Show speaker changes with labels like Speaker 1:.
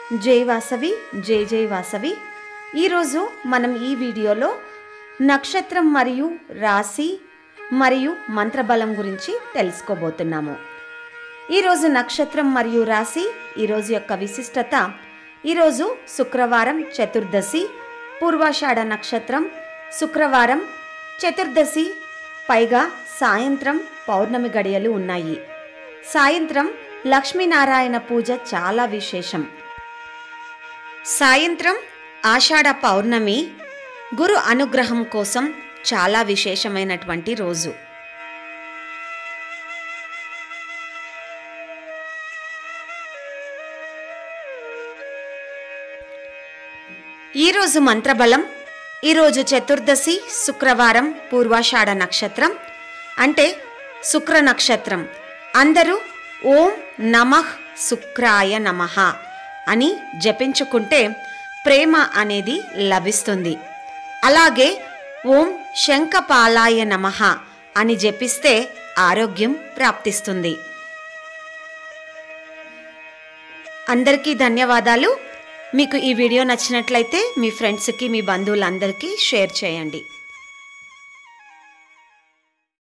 Speaker 1: జై వాసవి జై జై వాసవి ఈరోజు మనం ఈ వీడియోలో నక్షత్రం మరియు రాశి మరియు మంత్రబలం గురించి తెలుసుకోబోతున్నాము ఈరోజు నక్షత్రం మరియు రాశి ఈరోజు యొక్క విశిష్టత ఈరోజు శుక్రవారం చతుర్దశి పూర్వాషాఢ నక్షత్రం శుక్రవారం చతుర్దశి పైగా సాయంత్రం పౌర్ణమి గడియలు ఉన్నాయి సాయంత్రం లక్ష్మీనారాయణ పూజ చాలా విశేషం సాయంత్రం ఆషాఢ పౌర్ణమి గురు అనుగ్రహం కోసం చాలా విశేషమైనటువంటి రోజు ఈరోజు మంత్రబలం ఈరోజు చతుర్దశి శుక్రవారం పూర్వాషాఢ నక్షత్రం అంటే శుక్ర నక్షత్రం అందరూ ఓం నమః శుక్రాయ నమః అని జపించుకుంటే ప్రేమ అనేది లభిస్తుంది అలాగే ఓం శంఖపాలాయ నమః అని జపిస్తే ఆరోగ్యం ప్రాప్తిస్తుంది అందరికీ ధన్యవాదాలు మీకు ఈ వీడియో నచ్చినట్లయితే మీ ఫ్రెండ్స్కి మీ బంధువులందరికీ షేర్ చేయండి